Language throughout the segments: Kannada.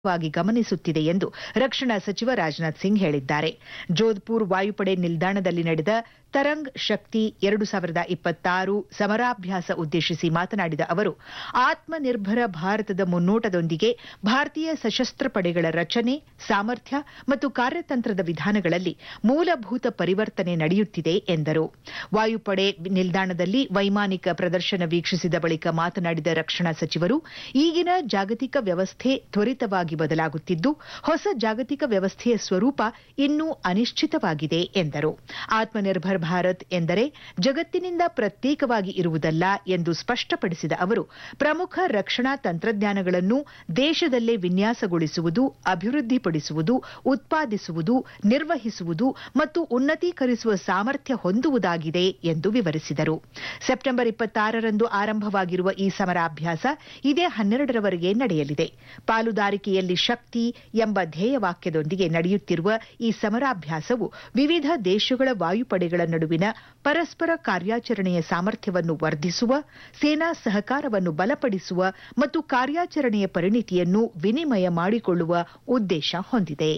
ವಾಗಿ ಗಮನಿಸುತ್ತಿದೆ ಎಂದು ರಕ್ಷಣಾ ಸಚಿವ ರಾಜನಾಥ್ ಸಿಂಗ್ ಹೇಳಿದ್ದಾರೆ ಜೋಧ್ಪುರ್ ವಾಯುಪಡೆ ನಿಲ್ದಾಣದಲ್ಲಿ ನಡೆದ ತರಂಗ್ ಶಕ್ತಿ ಎರಡು ಸಾವಿರದ ಇಪ್ಪತ್ತಾರು ಸಮರಾಭ್ಯಾಸ ಉದ್ದೇಶಿಸಿ ಮಾತನಾಡಿದ ಅವರು ಆತ್ಮನಿರ್ಭರ ಭಾರತದ ಮುನ್ನೋಟದೊಂದಿಗೆ ಭಾರತೀಯ ಸಶಸ್ತ್ರ ಪಡೆಗಳ ರಚನೆ ಸಾಮರ್ಥ್ಯ ಮತ್ತು ಕಾರ್ಯತಂತ್ರದ ವಿಧಾನಗಳಲ್ಲಿ ಮೂಲಭೂತ ಪರಿವರ್ತನೆ ನಡೆಯುತ್ತಿದೆ ಎಂದರು ವಾಯುಪಡೆ ನಿಲ್ದಾಣದಲ್ಲಿ ವೈಮಾನಿಕ ಪ್ರದರ್ಶನ ವೀಕ್ಷಿಸಿದ ಬಳಿಕ ಮಾತನಾಡಿದ ರಕ್ಷಣಾ ಸಚಿವರು ಈಗಿನ ಜಾಗತಿಕ ವ್ಯವಸ್ಥೆ ತ್ವರಿತವಾಗಿ ಬದಲಾಗುತ್ತಿದ್ದು ಹೊಸ ಜಾಗತಿಕ ವ್ಯವಸ್ಥೆಯ ಸ್ವರೂಪ ಇನ್ನೂ ಅನಿಶ್ಚಿತವಾಗಿದೆ ಎಂದರು ಆತ್ಮನಿರ್ಭರ್ ಭಾರತ್ ಎಂದರೆ ಜಗತ್ತಿನಿಂದ ಪ್ರತ್ಯೇಕವಾಗಿ ಇರುವುದಲ್ಲ ಎಂದು ಸ್ಪಷ್ಟಪಡಿಸಿದ ಅವರು ಪ್ರಮುಖ ರಕ್ಷಣಾ ತಂತ್ರಜ್ಞಾನಗಳನ್ನು ದೇಶದಲ್ಲೇ ವಿನ್ಯಾಸಗೊಳಿಸುವುದು ಅಭಿವೃದ್ಧಿಪಡಿಸುವುದು ಉತ್ಪಾದಿಸುವುದು ನಿರ್ವಹಿಸುವುದು ಮತ್ತು ಉನ್ನತೀಕರಿಸುವ ಸಾಮರ್ಥ್ಯ ಹೊಂದುವುದಾಗಿದೆ ಎಂದು ವಿವರಿಸಿದರು ಸೆಪ್ಟೆಂಬರ್ ಇಪ್ಪತ್ತಾರರಂದು ಆರಂಭವಾಗಿರುವ ಈ ಸಮರಾಭ್ಯಾಸ ಇದೇ ಹನ್ನೆರಡರವರೆಗೆ ನಡೆಯಲಿದೆ ಪಾಲುದಾರಿಕೆಯಲ್ಲಿ ಶಕ್ತಿ ಎಂಬ ಧ್ಯೇಯವಾಕ್ಯದೊಂದಿಗೆ ನಡೆಯುತ್ತಿರುವ ಈ ಸಮರಾಭ್ಯಾಸವು ವಿವಿಧ ದೇಶಗಳ ವಾಯುಪಡೆಗಳ ನಡುವಿನ ಪರಸ್ಪರ ಕಾರ್ಯಾಚರಣೆಯ ಸಾಮರ್ಥ್ಯವನ್ನು ವರ್ಧಿಸುವ ಸೇನಾ ಸಹಕಾರವನ್ನು ಬಲಪಡಿಸುವ ಮತ್ತು ಕಾರ್ಯಾಚರಣೆಯ ಪರಿಣಿತಿಯನ್ನು ವಿನಿಮಯ ಮಾಡಿಕೊಳ್ಳುವ ಉದ್ದೇಶ ಹೊಂದಿದೆ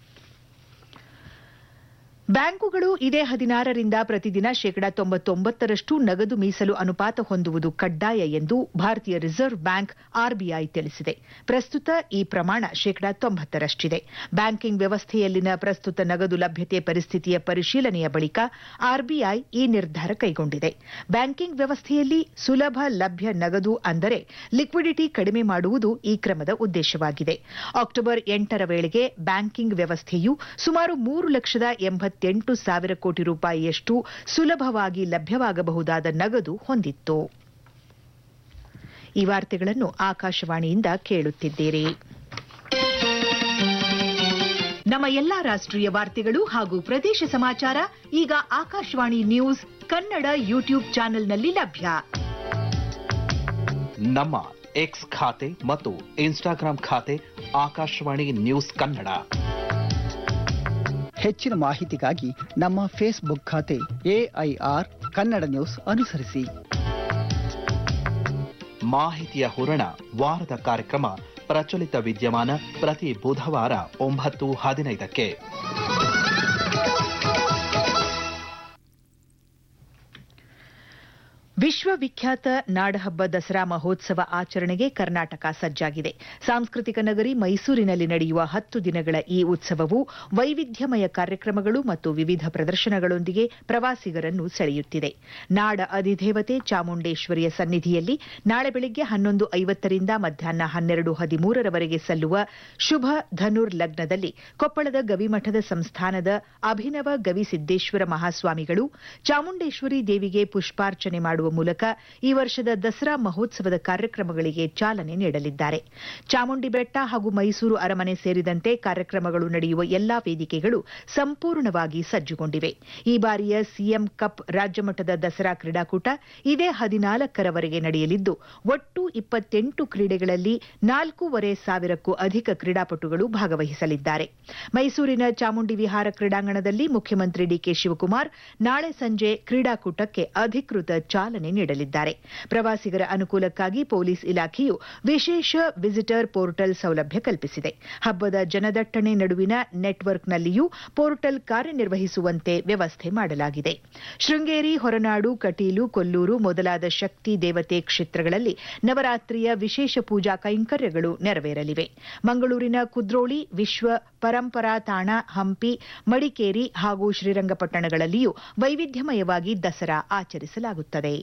ಬ್ಯಾಂಕುಗಳು ಇದೇ ಹದಿನಾರರಿಂದ ಪ್ರತಿದಿನ ಶೇಕಡಾ ತೊಂಬತ್ತೊಂಬತ್ತರಷ್ಟು ನಗದು ಮೀಸಲು ಅನುಪಾತ ಹೊಂದುವುದು ಕಡ್ಡಾಯ ಎಂದು ಭಾರತೀಯ ರಿಸರ್ವ್ ಬ್ಯಾಂಕ್ ಆರ್ಬಿಐ ತಿಳಿಸಿದೆ ಪ್ರಸ್ತುತ ಈ ಪ್ರಮಾಣ ಶೇಕಡಾ ತೊಂಬತ್ತರಷ್ಟಿದೆ ಬ್ಯಾಂಕಿಂಗ್ ವ್ಯವಸ್ಥೆಯಲ್ಲಿನ ಪ್ರಸ್ತುತ ನಗದು ಲಭ್ಯತೆ ಪರಿಸ್ಥಿತಿಯ ಪರಿಶೀಲನೆಯ ಬಳಿಕ ಆರ್ಬಿಐ ಈ ನಿರ್ಧಾರ ಕೈಗೊಂಡಿದೆ ಬ್ಯಾಂಕಿಂಗ್ ವ್ಯವಸ್ಥೆಯಲ್ಲಿ ಸುಲಭ ಲಭ್ಯ ನಗದು ಅಂದರೆ ಲಿಕ್ವಿಡಿಟಿ ಕಡಿಮೆ ಮಾಡುವುದು ಈ ಕ್ರಮದ ಉದ್ದೇಶವಾಗಿದೆ ಅಕ್ಟೋಬರ್ ಎಂಟರ ವೇಳೆಗೆ ಬ್ಯಾಂಕಿಂಗ್ ವ್ಯವಸ್ಥೆಯು ಸುಮಾರು ಮೂರು ಲಕ್ಷದ ಎಂಬತ್ತೆಂಟು ಸಾವಿರ ಕೋಟಿ ರೂಪಾಯಿಯಷ್ಟು ಸುಲಭವಾಗಿ ಲಭ್ಯವಾಗಬಹುದಾದ ನಗದು ಹೊಂದಿತ್ತು ಈ ವಾರ್ತೆಗಳನ್ನು ಆಕಾಶವಾಣಿಯಿಂದ ಕೇಳುತ್ತಿದ್ದೀರಿ ನಮ್ಮ ಎಲ್ಲಾ ರಾಷ್ಟ್ರೀಯ ವಾರ್ತೆಗಳು ಹಾಗೂ ಪ್ರದೇಶ ಸಮಾಚಾರ ಈಗ ಆಕಾಶವಾಣಿ ನ್ಯೂಸ್ ಕನ್ನಡ ಯೂಟ್ಯೂಬ್ ಚಾನೆಲ್ನಲ್ಲಿ ಲಭ್ಯ ನಮ್ಮ ಎಕ್ಸ್ ಖಾತೆ ಮತ್ತು ಇನ್ಸ್ಟಾಗ್ರಾಂ ಖಾತೆ ಆಕಾಶವಾಣಿ ನ್ಯೂಸ್ ಕನ್ನಡ ಹೆಚ್ಚಿನ ಮಾಹಿತಿಗಾಗಿ ನಮ್ಮ ಫೇಸ್ಬುಕ್ ಖಾತೆ ಎಐಆರ್ ಕನ್ನಡ ನ್ಯೂಸ್ ಅನುಸರಿಸಿ ಮಾಹಿತಿಯ ಹೂರಣ ವಾರದ ಕಾರ್ಯಕ್ರಮ ಪ್ರಚಲಿತ ವಿದ್ಯಮಾನ ಪ್ರತಿ ಬುಧವಾರ ಒಂಬತ್ತು ಹದಿನೈದಕ್ಕೆ ವಿಶ್ವವಿಖ್ಯಾತ ನಾಡಹಬ್ಬ ದಸರಾ ಮಹೋತ್ಸವ ಆಚರಣೆಗೆ ಕರ್ನಾಟಕ ಸಜ್ಜಾಗಿದೆ ಸಾಂಸ್ಕೃತಿಕ ನಗರಿ ಮೈಸೂರಿನಲ್ಲಿ ನಡೆಯುವ ಹತ್ತು ದಿನಗಳ ಈ ಉತ್ಸವವು ವೈವಿಧ್ಯಮಯ ಕಾರ್ಯಕ್ರಮಗಳು ಮತ್ತು ವಿವಿಧ ಪ್ರದರ್ಶನಗಳೊಂದಿಗೆ ಪ್ರವಾಸಿಗರನ್ನು ಸೆಳೆಯುತ್ತಿದೆ ನಾಡ ಅಧಿದೇವತೆ ಚಾಮುಂಡೇಶ್ವರಿಯ ಸನ್ನಿಧಿಯಲ್ಲಿ ನಾಳೆ ಬೆಳಗ್ಗೆ ಹನ್ನೊಂದು ಐವತ್ತರಿಂದ ಮಧ್ಯಾಹ್ನ ಹನ್ನೆರಡು ಹದಿಮೂರರವರೆಗೆ ಸಲ್ಲುವ ಶುಭ ಧನುರ್ ಲಗ್ನದಲ್ಲಿ ಕೊಪ್ಪಳದ ಗವಿಮಠದ ಸಂಸ್ಥಾನದ ಅಭಿನವ ಗವಿಸಿದ್ದೇಶ್ವರ ಮಹಾಸ್ವಾಮಿಗಳು ಚಾಮುಂಡೇಶ್ವರಿ ದೇವಿಗೆ ಪುಷ್ಪಾರ್ಚನೆ ಮಾಡುವ ಮೂಲಕ ಈ ವರ್ಷದ ದಸರಾ ಮಹೋತ್ಸವದ ಕಾರ್ಯಕ್ರಮಗಳಿಗೆ ಚಾಲನೆ ನೀಡಲಿದ್ದಾರೆ ಚಾಮುಂಡಿ ಬೆಟ್ಟ ಹಾಗೂ ಮೈಸೂರು ಅರಮನೆ ಸೇರಿದಂತೆ ಕಾರ್ಯಕ್ರಮಗಳು ನಡೆಯುವ ಎಲ್ಲಾ ವೇದಿಕೆಗಳು ಸಂಪೂರ್ಣವಾಗಿ ಸಜ್ಜುಗೊಂಡಿವೆ ಈ ಬಾರಿಯ ಸಿಎಂ ಕಪ್ ರಾಜ್ಯಮಟ್ಟದ ದಸರಾ ಕ್ರೀಡಾಕೂಟ ಇದೇ ಹದಿನಾಲ್ಕರವರೆಗೆ ನಡೆಯಲಿದ್ದು ಒಟ್ಟು ಇಪ್ಪತ್ತೆಂಟು ಕ್ರೀಡೆಗಳಲ್ಲಿ ನಾಲ್ಕೂವರೆ ಸಾವಿರಕ್ಕೂ ಅಧಿಕ ಕ್ರೀಡಾಪಟುಗಳು ಭಾಗವಹಿಸಲಿದ್ದಾರೆ ಮೈಸೂರಿನ ಚಾಮುಂಡಿ ವಿಹಾರ ಕ್ರೀಡಾಂಗಣದಲ್ಲಿ ಮುಖ್ಯಮಂತ್ರಿ ಡಿಕೆ ಶಿವಕುಮಾರ್ ನಾಳೆ ಸಂಜೆ ಕ್ರೀಡಾಕೂಟಕ್ಕೆ ಅಧಿಕೃತ ಚಾಲನೆ ನೀಡಲಿದ್ದಾರೆ ಪ್ರವಾಸಿಗರ ಅನುಕೂಲಕ್ಕಾಗಿ ಪೊಲೀಸ್ ಇಲಾಖೆಯು ವಿಶೇಷ ವಿಸಿಟರ್ ಪೋರ್ಟಲ್ ಸೌಲಭ್ಯ ಕಲ್ಪಿಸಿದೆ ಹಬ್ಬದ ಜನದಟ್ಟಣೆ ನಡುವಿನ ನೆಟ್ವರ್ಕ್ನಲ್ಲಿಯೂ ಪೋರ್ಟಲ್ ಕಾರ್ಯನಿರ್ವಹಿಸುವಂತೆ ವ್ಯವಸ್ಥೆ ಮಾಡಲಾಗಿದೆ ಶೃಂಗೇರಿ ಹೊರನಾಡು ಕಟೀಲು ಕೊಲ್ಲೂರು ಮೊದಲಾದ ಶಕ್ತಿ ದೇವತೆ ಕ್ಷೇತ್ರಗಳಲ್ಲಿ ನವರಾತ್ರಿಯ ವಿಶೇಷ ಪೂಜಾ ಕೈಂಕರ್ಯಗಳು ನೆರವೇರಲಿವೆ ಮಂಗಳೂರಿನ ಕುದ್ರೋಳಿ ವಿಶ್ವ ಪರಂಪರಾ ತಾಣ ಹಂಪಿ ಮಡಿಕೇರಿ ಹಾಗೂ ಶ್ರೀರಂಗಪಟ್ಟಣಗಳಲ್ಲಿಯೂ ವೈವಿಧ್ಯಮಯವಾಗಿ ದಸರಾ ಆಚರಿಸಲಾಗುತ್ತದೆ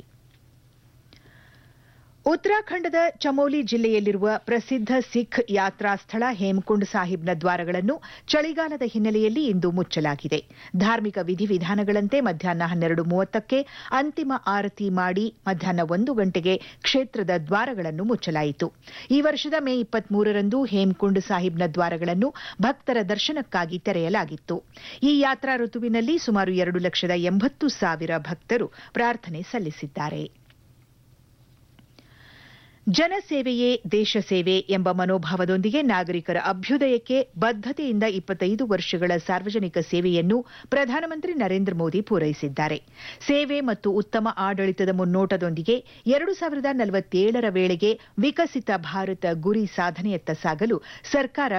ಉತ್ತರಾಖಂಡದ ಚಮೋಲಿ ಜಿಲ್ಲೆಯಲ್ಲಿರುವ ಪ್ರಸಿದ್ಧ ಸಿಖ್ ಯಾತ್ರಾ ಸ್ಥಳ ಹೇಮಕುಂಡ್ ಸಾಹಿಬ್ನ ದ್ವಾರಗಳನ್ನು ಚಳಿಗಾಲದ ಹಿನ್ನೆಲೆಯಲ್ಲಿ ಇಂದು ಮುಚ್ಚಲಾಗಿದೆ ಧಾರ್ಮಿಕ ವಿಧಿವಿಧಾನಗಳಂತೆ ಮಧ್ಯಾಹ್ನ ಹನ್ನೆರಡು ಮೂವತ್ತಕ್ಕೆ ಅಂತಿಮ ಆರತಿ ಮಾಡಿ ಮಧ್ಯಾಹ್ನ ಒಂದು ಗಂಟೆಗೆ ಕ್ಷೇತ್ರದ ದ್ವಾರಗಳನ್ನು ಮುಚ್ಚಲಾಯಿತು ಈ ವರ್ಷದ ಮೇ ಇಪ್ಪತ್ಮೂರರಂದು ಹೇಮಕುಂಡ್ ಸಾಹಿಬ್ನ ದ್ವಾರಗಳನ್ನು ಭಕ್ತರ ದರ್ಶನಕ್ಕಾಗಿ ತೆರೆಯಲಾಗಿತ್ತು ಈ ಯಾತ್ರಾ ಋತುವಿನಲ್ಲಿ ಸುಮಾರು ಎರಡು ಲಕ್ಷದ ಎಂಬತ್ತು ಸಾವಿರ ಭಕ್ತರು ಪ್ರಾರ್ಥನೆ ಸಲ್ಲಿಸಿದ್ದಾರೆ ಜನಸೇವೆಯೇ ದೇಶ ಸೇವೆ ಎಂಬ ಮನೋಭಾವದೊಂದಿಗೆ ನಾಗರಿಕರ ಅಭ್ಯುದಯಕ್ಕೆ ಬದ್ದತೆಯಿಂದ ಇಪ್ಪತ್ತೈದು ವರ್ಷಗಳ ಸಾರ್ವಜನಿಕ ಸೇವೆಯನ್ನು ಪ್ರಧಾನಮಂತ್ರಿ ನರೇಂದ್ರ ಮೋದಿ ಪೂರೈಸಿದ್ದಾರೆ ಸೇವೆ ಮತ್ತು ಉತ್ತಮ ಆಡಳಿತದ ಮುನ್ನೋಟದೊಂದಿಗೆ ಎರಡು ಸಾವಿರದ ನಲವತ್ತೇಳರ ವೇಳೆಗೆ ವಿಕಸಿತ ಭಾರತ ಗುರಿ ಸಾಧನೆಯತ್ತ ಸಾಗಲು ಸರ್ಕಾರ